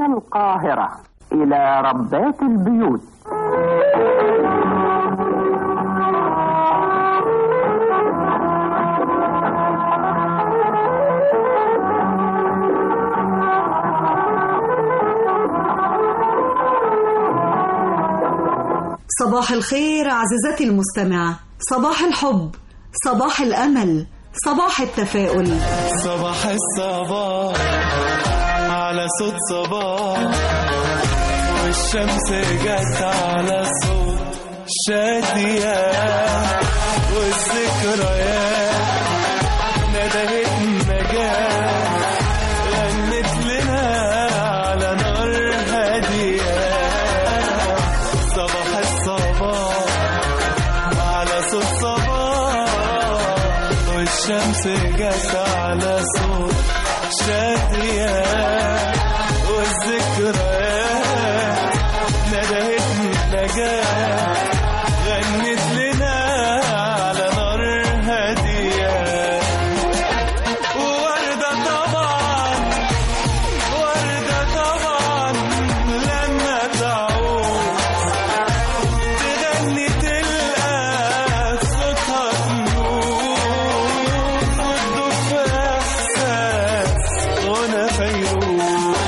القاهرة إلى ربات البيوت صباح الخير عزيزتي المستمعة صباح الحب صباح الأمل صباح التفاؤل صباح الصباح على صوت صباح والشمس جت على صوت شادية والذكريات ندهت النجاة غنت لنا على نار هادية صباح الصباح على صوت صباح والشمس جت على صوت شادية والذكريات ندهت النجاة غنت لنا على نار هادية ووردة طبعا وردة طبعا لما تعود تغني تلقى صوتها تنور وتدوب في احساس غنى فيروز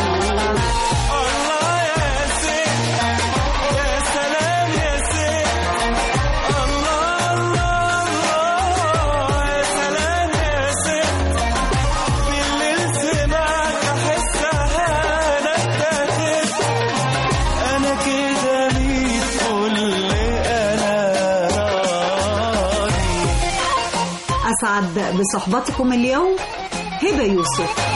الله يا ست يا سلام يا ست الله الله الله يا سلام يا ست بالليل سمعت احسها انا اتاخدت انا كده ميت كل انا راضي أسعد بصحبتكم اليوم هبة يوسف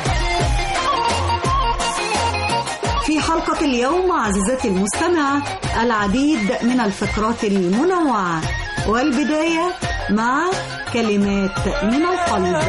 في حلقة اليوم عزيزتي المستمعة العديد من الفقرات المنوعة والبداية مع كلمات من القلب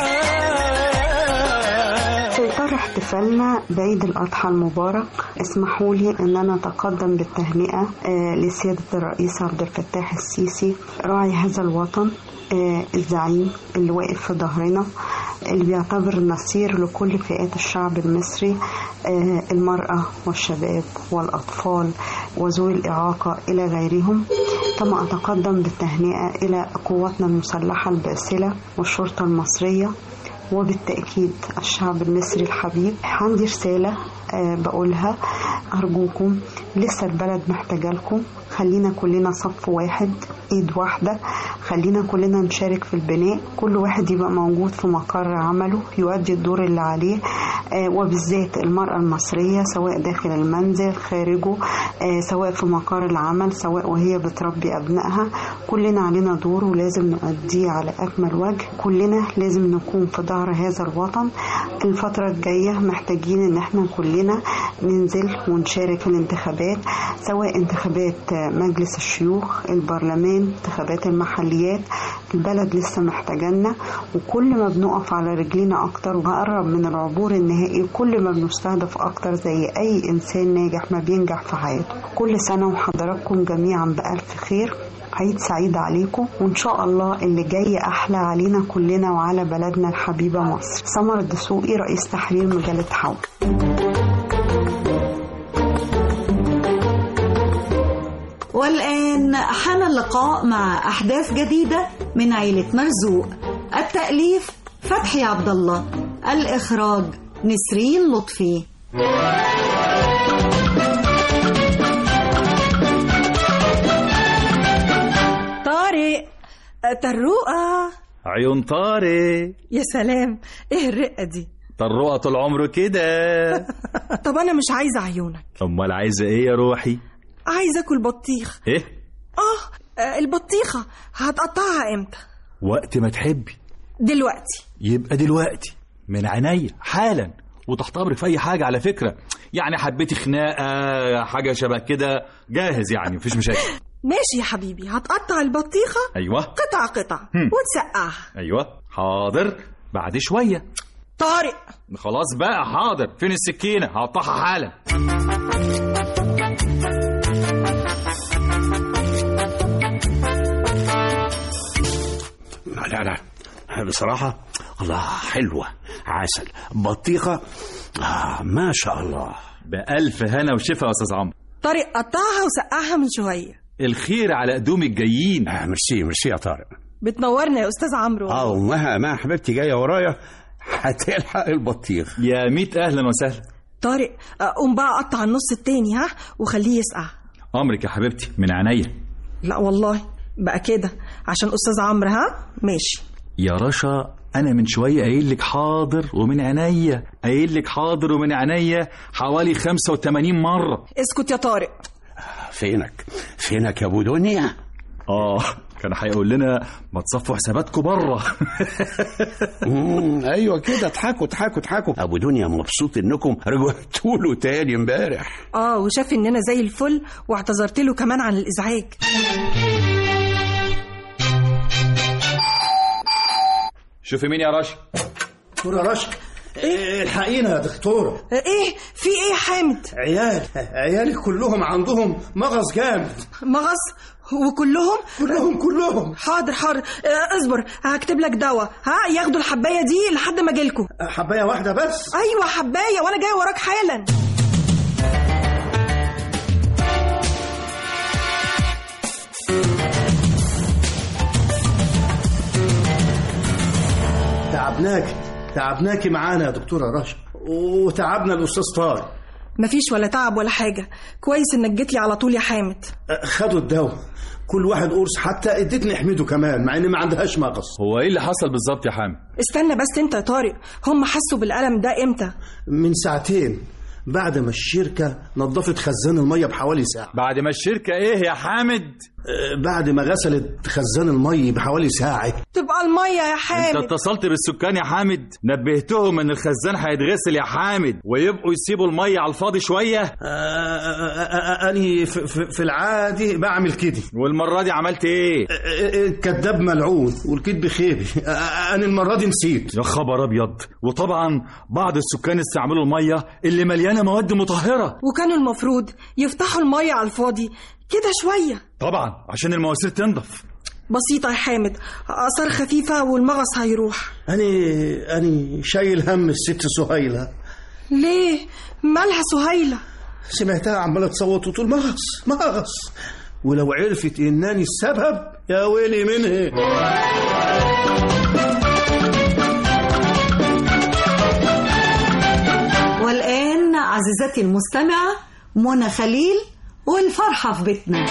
في إطار احتفالنا بعيد الأضحى المبارك اسمحوا لي أن أنا أتقدم بالتهنئة آه، لسيادة الرئيس عبد الفتاح السيسي راعي هذا الوطن آه، الزعيم اللي واقف في ظهرنا اللي بيعتبر نصير لكل فئات الشعب المصري آه، المرأة والشباب والأطفال وذوي الإعاقة إلى غيرهم كما أتقدم بالتهنئة إلى قواتنا المسلحة الباسلة والشرطة المصرية وبالتأكيد الشعب المصري الحبيب عندي رسالة آه، بقولها أرجوكم لسه البلد محتاجة لكم خلينا كلنا صف واحد ايد واحدة خلينا كلنا نشارك في البناء كل واحد يبقى موجود في مقر عمله يؤدي الدور اللي عليه آه، وبالذات المرأة المصرية سواء داخل المنزل خارجه آه، سواء في مقر العمل سواء وهي بتربي أبنائها كلنا علينا دور ولازم نؤديه على أكمل وجه كلنا لازم نكون في ظهر هذا الوطن الفترة الجاية محتاجين إن احنا كلنا ننزل ونشارك في الانتخابات سواء انتخابات مجلس الشيوخ البرلمان انتخابات المحليات البلد لسه محتاجانا وكل ما بنقف على رجلينا اكتر وهقرب من العبور النهائي كل ما بنستهدف اكتر زي اي انسان ناجح ما بينجح في حياته كل سنة وحضراتكم جميعا بألف خير عيد سعيد عليكم وإن شاء الله اللي جاي أحلى علينا كلنا وعلى بلدنا الحبيبة مصر سمر الدسوقي رئيس تحرير مجلة حول والآن حان اللقاء مع أحداث جديدة من عيلة مرزوق التأليف فتحي عبد الله الإخراج نسرين لطفي طارق طروقة عيون طارق يا سلام ايه الرقة دي طروقة طول عمره كده طب انا مش عايزة عيونك امال عايزه ايه يا روحي عايزة اكل بطيخ ايه اه آه، البطيخة هتقطعها امتى وقت ما تحبي دلوقتي يبقى دلوقتي من عينيا حالا وتحت امرك في اي حاجه على فكره يعني حبيتي خناقه حاجه شبه كده جاهز يعني مفيش مشاكل ماشي يا حبيبي هتقطع البطيخة ايوه قطع قطع هم. وتسقعها ايوه حاضر بعد شويه طارق خلاص بقى حاضر فين السكينه هقطعها حالا لا لا بصراحة الله حلوة عسل بطيخة آه ما شاء الله بألف هنا وشفا يا أستاذ عمرو طارق قطعها وسقعها من شويه الخير على قدوم الجايين آه ميرسي ميرسي يا طارق بتنورنا يا استاذ عمرو اه ومها ما حبيبتي جاية ورايا هتلحق البطيخ يا ميت أهلا وسهلا طارق آه، قوم بقى قطع النص التاني ها وخليه يسقع أمرك يا حبيبتي من عينيا لا والله بقى كده عشان استاذ عمرو ها ماشي يا رشا أنا من شوية قايل لك حاضر ومن عينيا قايل لك حاضر ومن عينيا حوالي 85 مرة اسكت يا طارق فينك فينك يا ابو دنيا آه كان هيقول لنا ما تصفوا حساباتكم بره مم، ايوه كده اضحكوا اضحكوا اضحكوا ابو دنيا مبسوط انكم رجعتوا له تاني امبارح اه وشاف اننا زي الفل واعتذرت له كمان عن الازعاج شوفي مين يا رشا دكتورة رشا إيه الحقينا يا دكتورة آه، ايه في ايه يا حامد عيال عيالي كلهم عندهم مغص جامد مغص وكلهم كلهم كلهم حاضر حاضر آه، اصبر هكتب لك دواء ها ياخدوا الحبايه دي لحد ما اجيلكوا حباية واحدة بس ايوه حبايه وانا جاي وراك حالا تعبناك تعبناكي معانا يا دكتورة رشا وتعبنا الأستاذ طارق مفيش ولا تعب ولا حاجه كويس انك جيت لي على طول يا حامد خدوا الدواء كل واحد قرص حتى اديتني احمده كمان مع ان ما عندهاش مغص هو ايه اللي حصل بالظبط يا حامد استنى بس انت يا طارق هم حسوا بالالم ده امتى من ساعتين بعد ما الشركة نظفت خزان المية بحوالي ساعة بعد ما الشركة ايه يا حامد آه، بعد ما غسلت خزان المية بحوالي ساعة تبقى الميه يا انت حامد اتصلت بالسكان يا حامد نبهتهم ان الخزان هيتغسل يا حامد ويبقوا يسيبوا المية على الفاضي شوية آه، آه، آه، آه، أني في- في في العادي بعمل كده والمرة دي عملت ايه الكذاب ملعون والكذب خيبي آه، آه، أنا المرة دي نسيت يا خبر ابيض وطبعا بعض السكان استعملوا المية اللي مليانة مواد مطهرة وكانوا المفروض يفتحوا الميه على الفاضي كده شويه طبعا عشان المواسير تنضف بسيطه يا حامد اثار خفيفه والمغص هيروح أنا أنا شايل هم الست سهيلة ليه مالها سهيله سمعتها عمالة تصوت وتقول مغص مغص ولو عرفت إنني السبب يا ويلي منها والآن عزيزتي المستمعة منى خليل والفرحة في بيتنا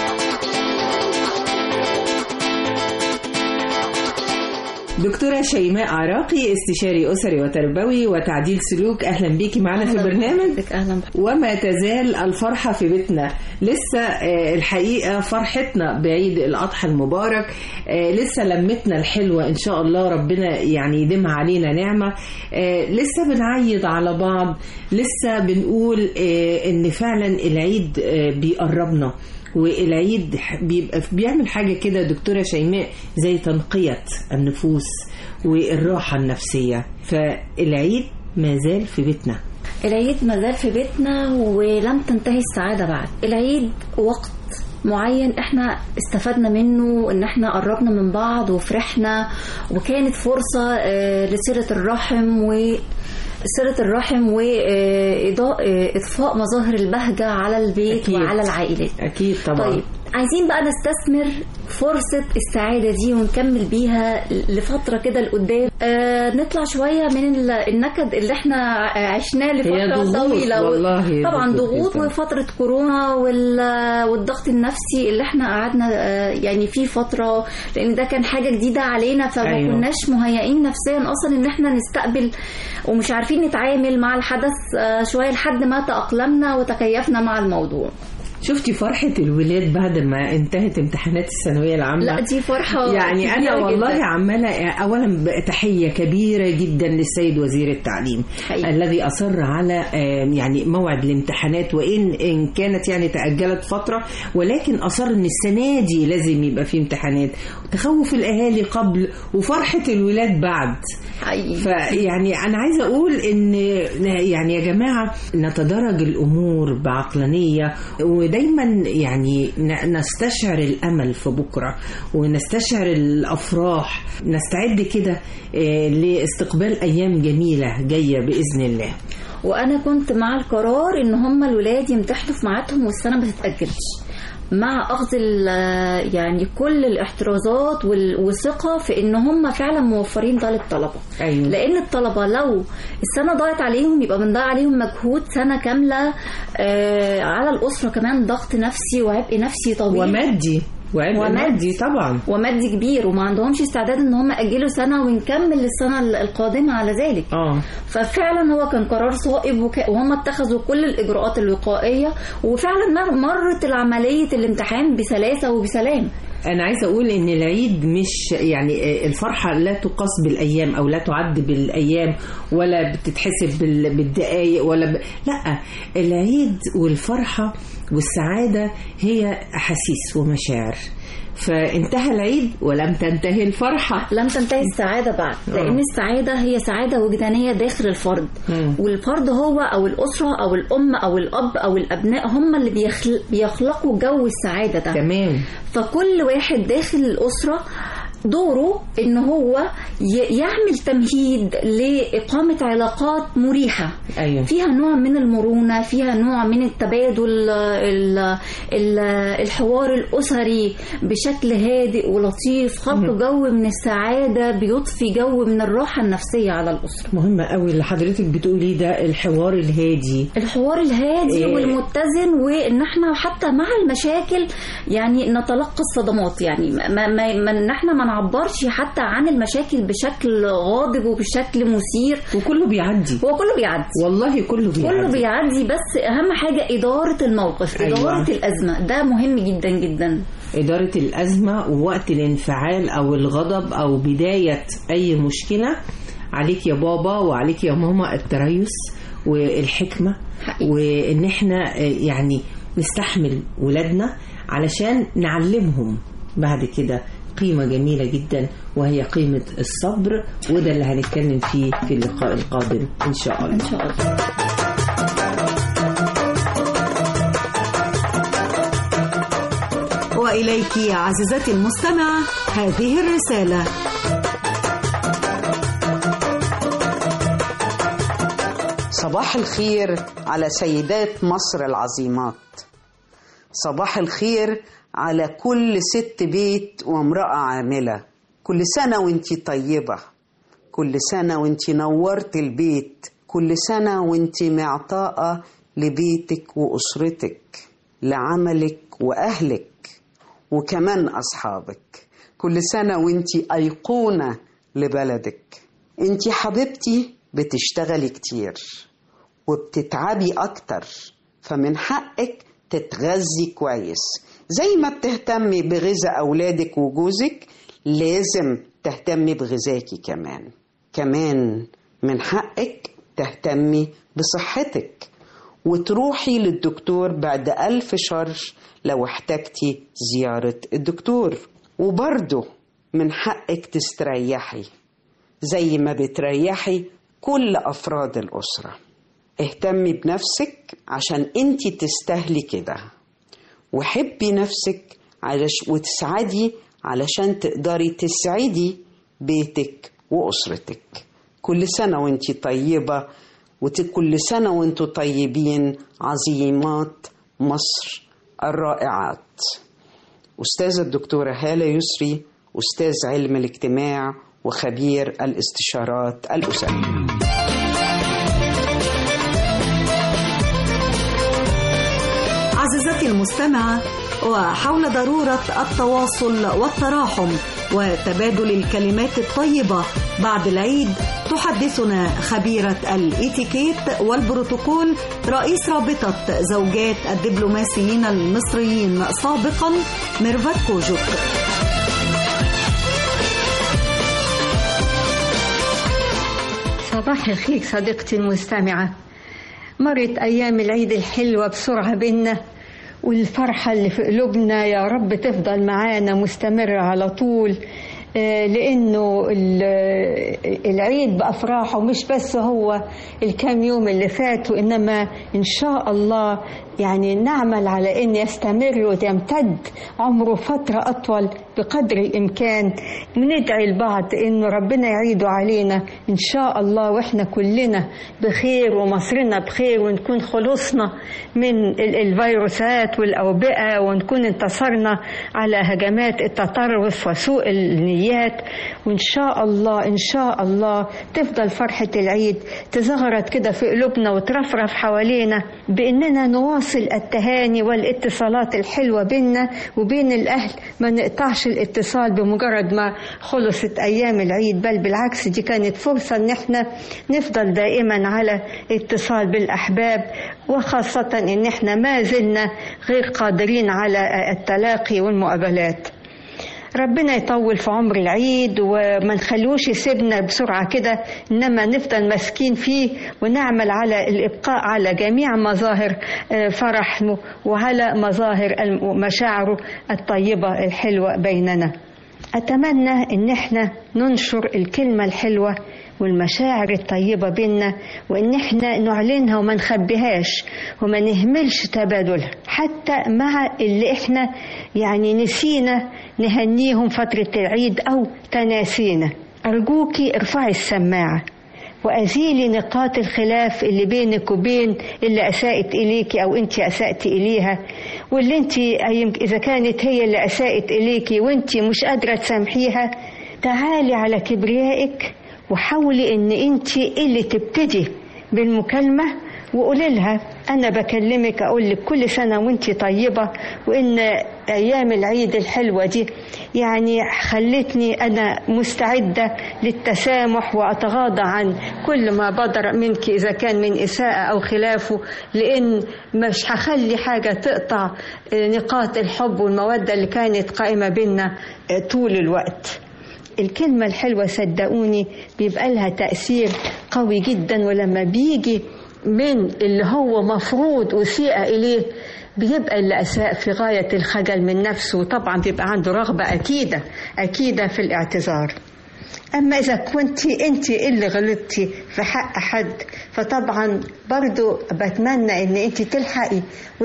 دكتورة شيماء عراقي استشاري أسري وتربوي وتعديل سلوك أهلا بيكي معنا في البرنامج اهلا وما تزال الفرحة في بيتنا لسه آه، الحقيقة فرحتنا بعيد الأضحى المبارك آه، لسه لمتنا الحلوة إن شاء الله ربنا يعني يديمها علينا نعمة آه، لسه بنعيد على بعض لسه بنقول آه، إن فعلا العيد آه، بيقربنا والعيد بيبقى بيعمل حاجة كده دكتورة شيماء زي تنقية النفوس والراحة النفسية فالعيد ما زال في بيتنا العيد مازال في بيتنا ولم تنتهي السعادة بعد العيد وقت معين احنا استفدنا منه ان احنا قربنا من بعض وفرحنا وكانت فرصة آه، لصلة الرحم و صلة الرحم وإضفاء مظاهر البهجة على البيت أكيد. وعلى العائلات أكيد طبعا طيب عايزين بقى نستثمر فرصة السعادة دي ونكمل بيها لفترة كده لقدام آه نطلع شوية من ال- النكد اللي احنا عشناه لفترة ضغوط طويلة والله طبعا ضغوط ضغوط جداً. وفترة كورونا وال- والضغط النفسي اللي احنا قعدنا آه، يعني فيه فترة لأن ده كان حاجة جديدة علينا فما أيوة. أيوة. كناش مهيئين نفسيا أصلا إن احنا نستقبل ومش عارفين نتعامل مع الحدث آه، شوية لحد ما تأقلمنا وتكيفنا مع الموضوع شفتي فرحة الولاد بعد ما انتهت امتحانات الثانوية العامة لا دي فرحة يعني أنا كبيرة والله جداً. عمالة أولا بقى تحية كبيرة جدا للسيد وزير التعليم حقيقي. الذي أصر على آم، يعني موعد الامتحانات وإن إن كانت يعني تأجلت فترة ولكن أصر إن السنة دي لازم يبقى في امتحانات تخوف الأهالي قبل وفرحة الولاد بعد حقيقي فيعني انا عايزه اقول ان يعني يا جماعه نتدرج الامور بعقلانيه ودايما يعني ن- نستشعر الامل في بكره ونستشعر الافراح نستعد كده آه، لاستقبال ايام جميله جايه باذن الله وانا كنت مع القرار ان هم الولاد يمتحنوا في ميعادهم والسنه ما تتاجلش مع اخذ ال- يعني كل الاحترازات وال- والثقه في ان هم فعلا موفرين ده للطلبه أيوة. لان الطلبه لو السنه ضاعت عليهم يبقى بنضيع عليهم مجهود سنه كامله آه على الاسره كمان ضغط نفسي وعبء نفسي طويل ومادي وعبء مادي طبعا ومادي كبير وما عندهمش استعداد ان هم اجلوا سنه ونكمل السنه القادمه على ذلك اه ففعلا هو كان قرار صائب وك... وهم اتخذوا كل الاجراءات الوقائيه وفعلا مر- مرت العمليه الامتحان بسلاسه وبسلام انا عايزه اقول ان العيد مش يعني الفرحه لا تقاس بالايام او لا تعد بالايام ولا بتتحسب بال- بالدقايق ولا ب... لا العيد والفرحه والسعاده هي احاسيس ومشاعر فانتهى العيد ولم تنتهي الفرحه لم تنتهي السعاده بعد لان السعاده هي سعاده وجدانيه داخل الفرد مم. والفرد هو او الاسره او الام او الاب او الابناء هم اللي بيخل... بيخلقوا جو السعاده ده تمام فكل واحد داخل الأسرة دوره ان هو ي- يعمل تمهيد لإقامة علاقات مريحة ايوه فيها نوع من المرونة فيها نوع من التبادل ال- ال- الحوار الأسري بشكل هادئ ولطيف خلق جو من السعادة بيضفي جو من الراحة النفسية على الأسرة مهمه قوي اللي حضرتك بتقوليه ده الحوار الهادي الحوار الهادي إيه. والمتزن وان احنا حتى مع المشاكل يعني نتلقى الصدمات يعني ما ما ما ان احنا ما نعبرش حتى عن المشاكل بشكل غاضب وبشكل مثير وكله بيعدي هو كله بيعدي والله كله بيعدي كله بيعدي بس اهم حاجه اداره الموقف أيوة. اداره الازمه ده مهم جدا جدا إدارة الأزمة ووقت الانفعال أو الغضب أو بداية أي مشكلة عليك يا بابا وعليك يا ماما التريث والحكمة حقيقي. وإن إحنا آه، يعني نستحمل ولادنا علشان نعلمهم بعد كده قيمة جميلة جدا وهي قيمة الصبر وده اللي هنتكلم فيه في اللقاء القادم إن شاء الله ان شاء الله وإليك عزيزتي المستمعة هذه الرسالة صباح الخير على سيدات مصر العظيمات صباح الخير على كل ست بيت وامرأة عاملة كل سنة وانتي طيبة كل سنة وانتي نورت البيت كل سنة وانتي معطاءة لبيتك وأسرتك لعملك وأهلك وكمان أصحابك كل سنة وانتي أيقونة لبلدك انتي حبيبتي بتشتغلي كتير وبتتعبي أكتر فمن حقك تتغذي كويس زي ما بتهتمي بغذاء أولادك وجوزك لازم تهتمي بغذاكي كمان كمان من حقك تهتمي بصحتك وتروحي للدكتور بعد ألف شر لو احتجتي زيارة الدكتور وبرضه من حقك تستريحي زي ما بتريحي كل أفراد الأسرة اهتمي بنفسك عشان انتي تستاهلي كده وحبي نفسك علش وتسعدي علشان تقدري تسعدي بيتك وأسرتك كل سنة وانتي طيبة وكل سنة وانتوا طيبين عظيمات مصر الرائعات أستاذة الدكتورة هالة يسري أستاذ علم الاجتماع وخبير الاستشارات الأسرية عزيزتي المستمعة وحول ضرورة التواصل والتراحم وتبادل الكلمات الطيبة بعد العيد تحدثنا خبيرة الاتيكيت والبروتوكول رئيس رابطة زوجات الدبلوماسيين المصريين سابقا ميرفت كوجوك صباح الخير صديقتي المستمعة مرت أيام العيد الحلوة بسرعة بينا والفرحة اللي في قلوبنا يا رب تفضل معانا مستمرة على طول آه، لأنه ال- العيد بأفراحه مش بس هو الكام يوم اللي فاتوا إنما إن شاء الله يعني نعمل على أن يستمر ويمتد عمره فترة أطول بقدر الإمكان وندعي البعض إنه ربنا يعيده علينا إن شاء الله وإحنا كلنا بخير ومصرنا بخير ونكون خلصنا من ال- الفيروسات والأوبئة ونكون انتصرنا على هجمات التطرف وسوء النيات وإن شاء الله إن شاء الله تفضل فرحة العيد تزغرت كده في قلوبنا وترفرف حوالينا بإننا نواصل التهاني والاتصالات الحلوة بيننا وبين الأهل ما نقطعش الاتصال بمجرد ما خلصت أيام العيد بل بالعكس دي كانت فرصة إن احنا نفضل دائما على اتصال بالأحباب وخاصة إن احنا ما زلنا غير قادرين على التلاقي والمقابلات ربنا يطول في عمر العيد وما نخلوش يسيبنا بسرعة كده إنما نفضل ماسكين فيه ونعمل على الإبقاء على جميع مظاهر آه، فرحه وعلى مظاهر الم- مشاعره الطيبة الحلوة بيننا أتمنى إن احنا ننشر الكلمة الحلوة والمشاعر الطيبة بينا وإن احنا نعلنها وما نخبيهاش وما نهملش تبادلها حتى مع اللي احنا يعني نسينا نهنيهم فترة العيد أو تناسينا أرجوكي ارفعي السماعة وأزيلي نقاط الخلاف اللي بينك وبين اللي أساءت إليكي أو أنت أسأت إليها واللي أنت إذا كانت هي اللي أساءت إليكي وأنت مش قادرة تسامحيها تعالي على كبريائك وحاولي ان انت اللي تبتدي بالمكالمة وقولي لها انا بكلمك اقول لك كل سنة وانت طيبة وان ايام العيد الحلوة دي يعني خلتني انا مستعدة للتسامح واتغاضى عن كل ما بدر منك اذا كان من اساءة او خلافه لان مش هخلي حاجة تقطع نقاط الحب والمودة اللي كانت قائمة بينا طول الوقت الكلمة الحلوة صدقوني بيبقى لها تأثير قوي جدا ولما بيجي من اللي هو مفروض أسيء إليه بيبقى اللي أساء في غاية الخجل من نفسه وطبعا بيبقى عنده رغبة أكيدة أكيدة في الاعتذار أما إذا كنت أنت اللي غلطتي في حق حد فطبعا برضو بتمنى أن أنت تلحقي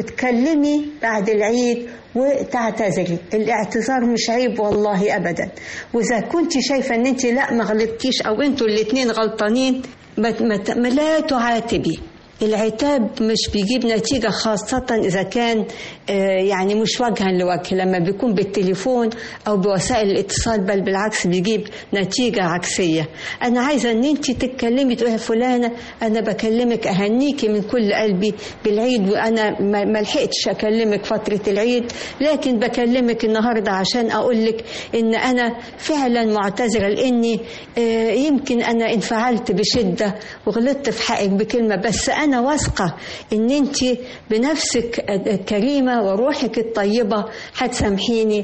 وتكلمي بعد العيد وتعتذري الاعتذار مش عيب والله أبدا وإذا كنت شايفة أن أنت لا ما غلطتيش أو أنتوا الاتنين غلطانين ما ما- ما لا تعاتبي العتاب مش بيجيب نتيجة خاصة إذا كان آه، يعني مش وجها لوجه لما بيكون بالتليفون أو بوسائل الاتصال بل بالعكس بيجيب نتيجة عكسية أنا عايزة أن أنت تتكلمي تقولي يا فلانة أنا بكلمك أهنيكي من كل قلبي بالعيد وأنا ما ما لحقتش أكلمك فترة العيد لكن بكلمك النهاردة عشان أقول لك إن أنا فعلا معتذرة لأني آه، يمكن أنا انفعلت بشدة وغلطت في حقك بكلمة بس أنا واثقة إن أنت بنفسك الكريمة وروحك الطيبة هتسامحيني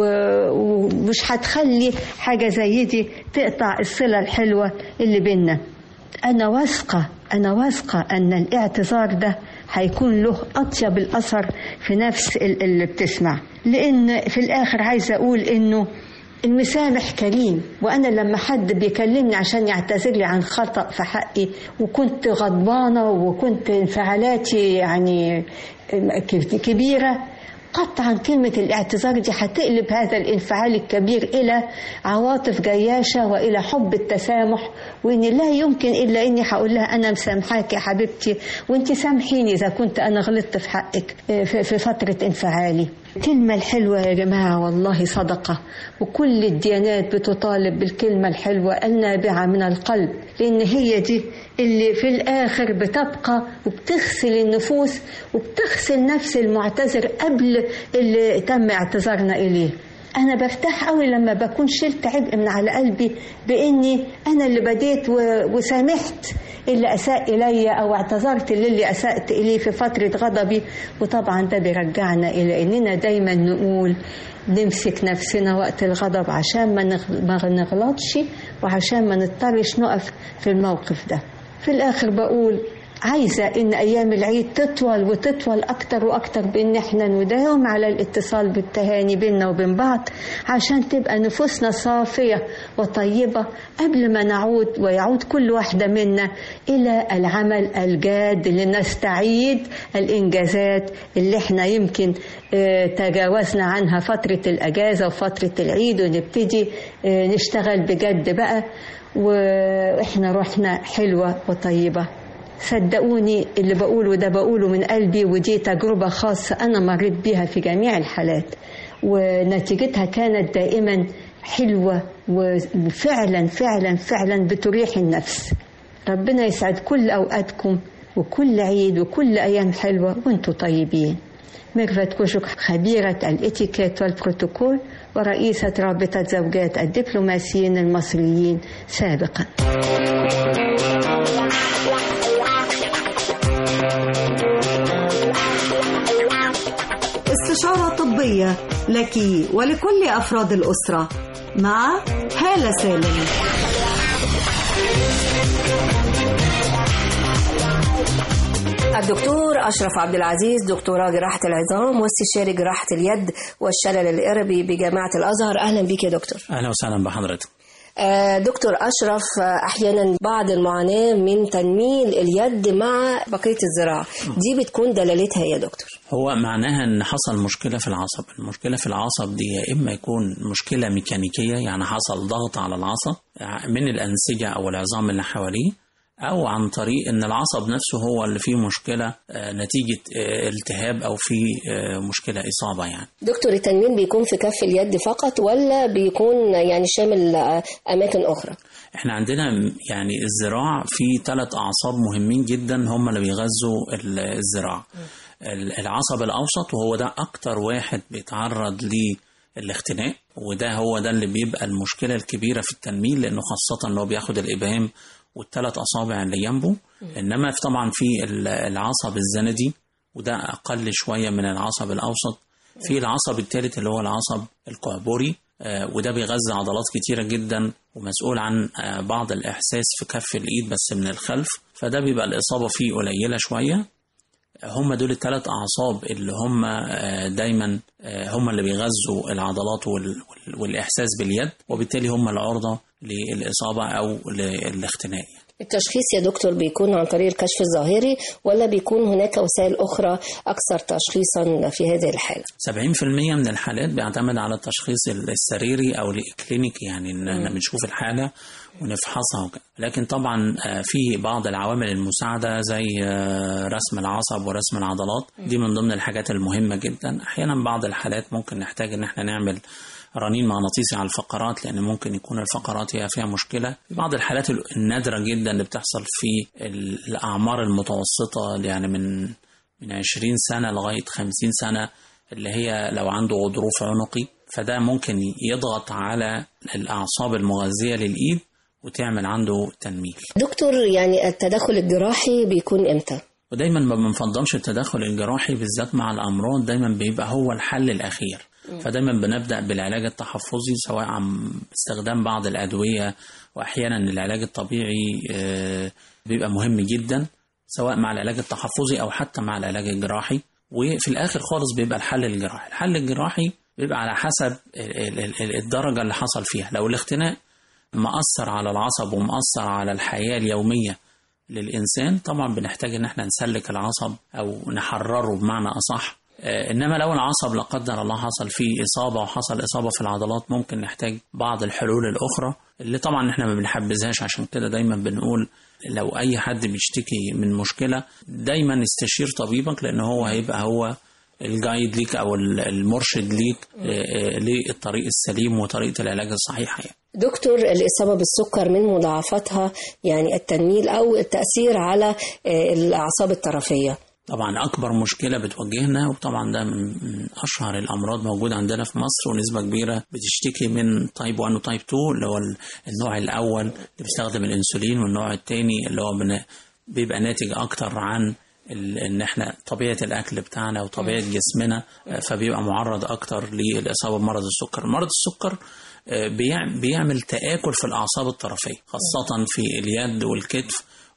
و- ومش هتخلي حاجة زي دي تقطع الصلة الحلوة اللي بينا أنا واثقة أنا واثقة أن الاعتذار ده هيكون له أطيب الأثر في نفس ال- اللي بتسمع لأن في الآخر عايزة أقول إنه المسامح كريم وانا لما حد بيكلمني عشان يعتذر لي عن خطا في حقي وكنت غضبانه وكنت انفعالاتي يعني كبيره قطعا كلمة الاعتذار دي هتقلب هذا الانفعال الكبير إلى عواطف جياشة وإلى حب التسامح وإن لا يمكن إلا إني هقول لها أنا مسامحاك يا حبيبتي وإنت سامحيني إذا كنت أنا غلطت في حقك في في فترة انفعالي الكلمة الحلوة يا جماعة والله صدقة وكل الديانات بتطالب بالكلمة الحلوة النابعة من القلب لأن هي دي اللي في الآخر بتبقى وبتغسل النفوس وبتغسل نفس المعتذر قبل اللي تم اعتذارنا إليه أنا برتاح قوي لما بكون شلت عبء من على قلبي بإني أنا اللي بديت و- وسامحت اللي أساء إلي أو اعتذرت للي أسأت إليه في فترة غضبي وطبعا ده بيرجعنا إلى إننا دايما نقول نمسك نفسنا وقت الغضب عشان ما نغ- ما نغلطش وعشان ما نضطرش نقف في الموقف ده في الآخر بقول عايزة إن أيام العيد تطول وتطول أكتر وأكتر بإن إحنا نداوم على الاتصال بالتهاني بيننا وبين بعض عشان تبقى نفوسنا صافية وطيبة قبل ما نعود ويعود كل واحدة منا إلى العمل الجاد لنستعيد الإنجازات اللي إحنا يمكن آه، تجاوزنا عنها فترة الأجازة وفترة العيد ونبتدي آه، نشتغل بجد بقى وإحنا روحنا حلوة وطيبة صدقوني اللي بقوله ده بقوله من قلبي ودي تجربة خاصة أنا مريت بيها في جميع الحالات ونتيجتها كانت دائما حلوة وفعلا فعلا فعلا بتريح النفس ربنا يسعد كل أوقاتكم وكل عيد وكل أيام حلوة وانتم طيبين ميرفت كوشك خبيرة الاتيكيت والبروتوكول ورئيسة رابطة زوجات الدبلوماسيين المصريين سابقا استشارة طبية لك ولكل أفراد الأسرة مع هالة سالم الدكتور أشرف عبد العزيز دكتوراه جراحة العظام واستشاري جراحة اليد والشلل الإربي بجامعة الأزهر أهلا بك يا دكتور اهلا وسهلا بحضرتك آه، دكتور أشرف آه، أحيانا بعض المعاناة من تنميل اليد مع بقية الذراع دي بتكون دلالتها إيه يا دكتور هو معناها ان حصل مشكله في العصب المشكله في العصب دي يا اما يكون مشكله ميكانيكيه يعني حصل ضغط على العصب من الانسجه او العظام اللي حواليه او عن طريق ان العصب نفسه هو اللي فيه مشكله آه، نتيجه آه، التهاب او فيه آه، مشكله اصابه يعني دكتور التنميل بيكون في كف اليد فقط ولا بيكون يعني شامل آه، أماكن أخرى احنا عندنا م- يعني الذراع في ثلاث اعصاب مهمين جدا هم اللي بيغذوا ال- الذراع ال- العصب الاوسط وهو ده اكتر واحد بيتعرض للاختناق وده هو ده اللي بيبقى المشكله الكبيره في التنميل لانه خاصه لو بياخد الابهام والثلاث اصابع اللي جنبه انما في طبعا في ال- العصب الزندي وده اقل شويه من العصب الاوسط في العصب الثالث اللي هو العصب القعبري آه، وده بيغذي عضلات كتيرة جدا ومسؤول عن آه، بعض الإحساس في كف الإيد بس من الخلف فده بيبقى الإصابة فيه قليلة شوية هم دول الثلاث أعصاب اللي هم آه، دايما آه، هم اللي بيغذوا العضلات وال- وال- والإحساس باليد وبالتالي هم العرضة للإصابة أو للاختناق التشخيص يا دكتور بيكون عن طريق الكشف الظاهري ولا بيكون هناك وسائل أخرى أكثر تشخيصا في هذه الحالة 70% من الحالات بيعتمد على التشخيص السريري او الكلينيكي يعني ان احنا بنشوف الحاله ونفحصها وكده لكن طبعا آه، في بعض العوامل المساعده زي آه، رسم العصب ورسم العضلات دي من ضمن الحاجات المهمه جدا احيانا بعض الحالات ممكن نحتاج ان احنا نعمل رنين مغناطيسي على الفقرات لان ممكن يكون الفقرات هي فيها مشكله في بعض الحالات النادره جدا اللي بتحصل في الاعمار المتوسطه يعني من من 20 سنة لغاية 50 سنة اللي هي لو عنده غضروف عنقي فده ممكن يضغط على الأعصاب المغذية للإيد وتعمل عنده تنميل دكتور يعني التدخل الجراحي بيكون إمتى؟ ودايما ما بنفضلش التدخل الجراحي بالذات مع الأمراض دايما بيبقى هو الحل الأخير فدايما بنبدأ بالعلاج التحفظي سواء عن استخدام بعض الأدوية وأحيانا العلاج الطبيعي آه، بيبقى مهم جدا سواء مع العلاج التحفظي أو حتى مع العلاج الجراحي وفي الآخر خالص بيبقى الحل الجراحي الحل الجراحي بيبقى على حسب ال- ال- ال- الدرجة اللي حصل فيها لو الاختناق مأثر على العصب ومأثر على الحياة اليومية للإنسان طبعا بنحتاج إن احنا نسلك العصب أو نحرره بمعنى أصح آه، إنما لو العصب لا قدر الله حصل فيه إصابة وحصل إصابة في العضلات ممكن نحتاج بعض الحلول الأخرى اللي طبعا احنا ما بنحبذهاش عشان كده دايما بنقول لو أي حد بيشتكي من مشكلة دايما استشير طبيبك لأن هو هيبقى هو الجايد ليك أو المرشد ليك آه، آه، للطريق السليم وطريقة العلاج الصحيحة يعني. دكتور الإصابة بالسكر من مضاعفاتها يعني التنميل أو التأثير على آه، الأعصاب الطرفية طبعا أكبر مشكلة بتواجهنا وطبعا ده من من أشهر الأمراض موجودة عندنا في مصر ونسبة كبيرة بتشتكي من تايب 1 وتايب 2 اللي هو ال- النوع الأول اللي بيستخدم الأنسولين والنوع الثاني اللي هو بن- بيبقى ناتج أكتر عن ال- ان احنا طبيعه الاكل بتاعنا وطبيعه جسمنا آه، فبيبقى معرض اكتر للاصابه بمرض السكر مرض السكر آه، بيع- بيعمل تآكل في الأعصاب الطرفية خاصة في اليد والكتف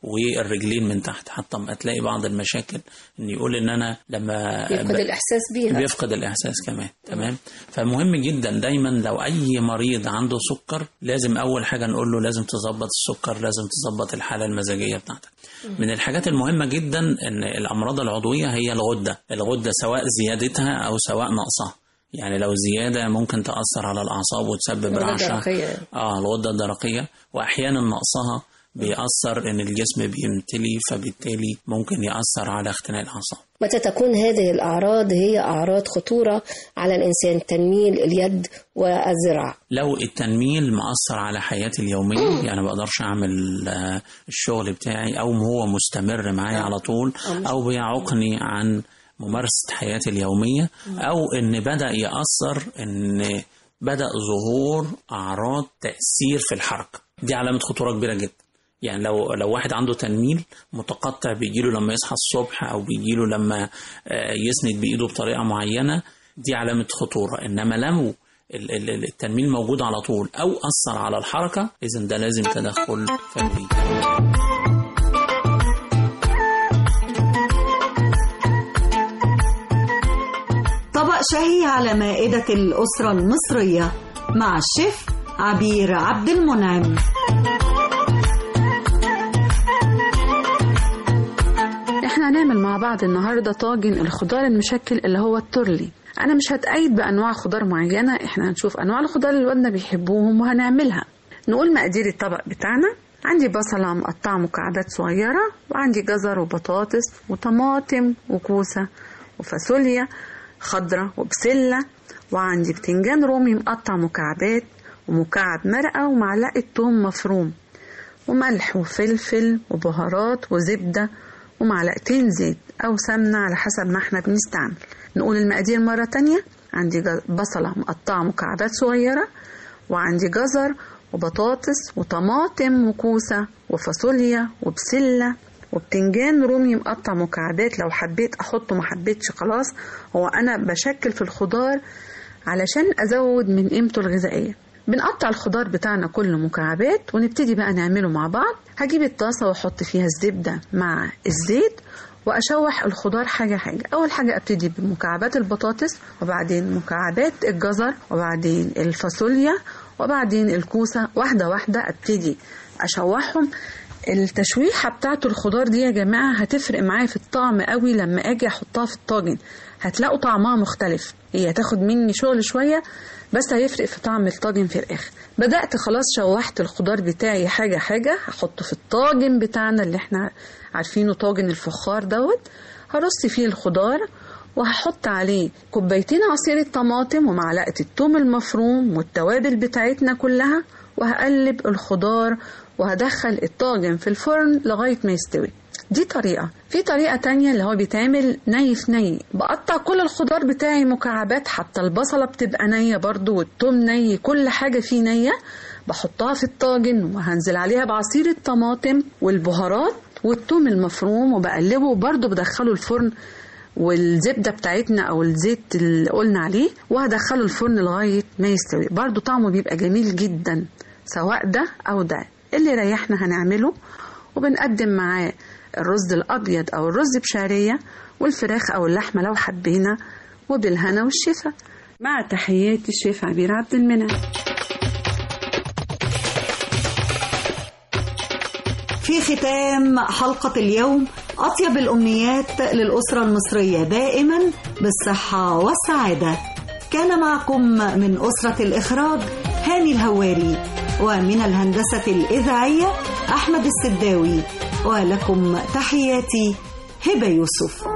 والرجلين من تحت حتى ما تلاقي بعض المشاكل ان يقول ان انا لما بيفقد ب- الإحساس بيها بيفقد الاحساس كمان تمام فمهم جدا دايما لو اي مريض عنده سكر لازم اول حاجه نقول له لازم تظبط السكر لازم تظبط الحاله المزاجيه بتاعتك من الحاجات المهمه جدا ان الامراض العضويه هي الغده الغده سواء زيادتها او سواء نقصها يعني لو زياده ممكن تاثر على الاعصاب وتسبب الغدة رعشه الدرقية. اه الغده الدرقيه واحيانا نقصها بيأثر ان الجسم بيمتلي فبالتالي ممكن يأثر على اختناق الاعصاب متى تكون هذه الأعراض هي أعراض خطورة على الإنسان تنميل اليد والذراع لو التنميل مأثر على حياتي اليومية يعني ما بقدرش أعمل آه، الشغل بتاعي أو هو مستمر معايا على طول أو بيعوقني عن ممارسة حياتي اليومية أو إن بدأ يأثر إن بدأ ظهور أعراض تأثير في الحركة دي علامة خطورة كبيرة جدا يعني لو لو واحد عنده تنميل متقطع بيجيله لما يصحى الصبح او بيجيله لما آه، يسند بايده بطريقه معينه دي علامه خطوره انما لو ال- ال- ال- التنميل موجود على طول او اثر على الحركه اذا ده لازم تدخل فوري طبق شهي على مائدة الأسرة المصرية مع الشيف عبير عبد المنعم احنا هنعمل مع بعض النهارده طاجن الخضار المشكل اللي هو التورلي انا مش هتأيد بانواع خضار معينه احنا هنشوف انواع الخضار اللي ولادنا بيحبوهم وهنعملها نقول مقادير الطبق بتاعنا عندي بصلة مقطعة مكعبات صغيرة وعندي جزر وبطاطس وطماطم وكوسة وفاصوليا خضرة وبسلة وعندي بتنجان رومي مقطع مكعبات ومكعب مرقة ومعلقة توم مفروم وملح وفلفل وبهارات وزبدة ومعلقتين زيت أو سمنة على حسب ما احنا بنستعمل نقول المقادير مرة تانية عندي جز- بصلة مقطعة مكعبات صغيرة وعندي جزر وبطاطس وطماطم وكوسة وفاصوليا وبسلة وبتنجان رومي مقطع مكعبات لو حبيت احطه ما حبيتش خلاص هو انا بشكل في الخضار علشان ازود من قيمته الغذائيه بنقطع الخضار بتاعنا كله مكعبات ونبتدي بقى نعمله مع بعض هجيب الطاسه واحط فيها الزبده مع الزيت واشوح الخضار حاجه حاجه اول حاجه ابتدي بمكعبات البطاطس وبعدين مكعبات الجزر وبعدين الفاصوليا وبعدين الكوسه واحده واحده ابتدي اشوحهم التشويحه بتاعت الخضار دي يا جماعه هتفرق معايا في الطعم قوي لما اجي احطها في الطاجن هتلاقوا طعمها مختلف هي هتاخد مني شغل شويه بس هيفرق في طعم الطاجن في الاخر بدات خلاص شوحت الخضار بتاعي حاجه حاجه هحطه في الطاجن بتاعنا اللي احنا عارفينه طاجن الفخار دوت هرص فيه الخضار وهحط عليه كوبايتين عصير الطماطم ومعلقه الثوم المفروم والتوابل بتاعتنا كلها وهقلب الخضار وهدخل الطاجن في الفرن لغايه ما يستوي دي طريقة في طريقة تانية اللي هو بيتعمل ني في ني بقطع كل الخضار بتاعي مكعبات حتى البصلة بتبقى نية برضو والثوم ني كل حاجة فيه نية بحطها في الطاجن وهنزل عليها بعصير الطماطم والبهارات والثوم المفروم وبقلبه وبرضو بدخله الفرن والزبدة بتاعتنا أو الزيت اللي قلنا عليه وهدخله الفرن لغاية ما يستوي برضو طعمه بيبقى جميل جدا سواء ده أو ده اللي ريحنا هنعمله وبنقدم معاه الرز الأبيض أو الرز بشعرية والفراخ أو اللحمة لو حبينا وبالهنا والشفا مع تحيات الشيف عبير عبد المنعم في ختام حلقة اليوم أطيب الأمنيات للأسرة المصرية دائما بالصحة والسعادة كان معكم من أسرة الإخراج هاني الهواري ومن الهندسة الإذاعية أحمد السداوي ولكم تحياتي هبة يوسف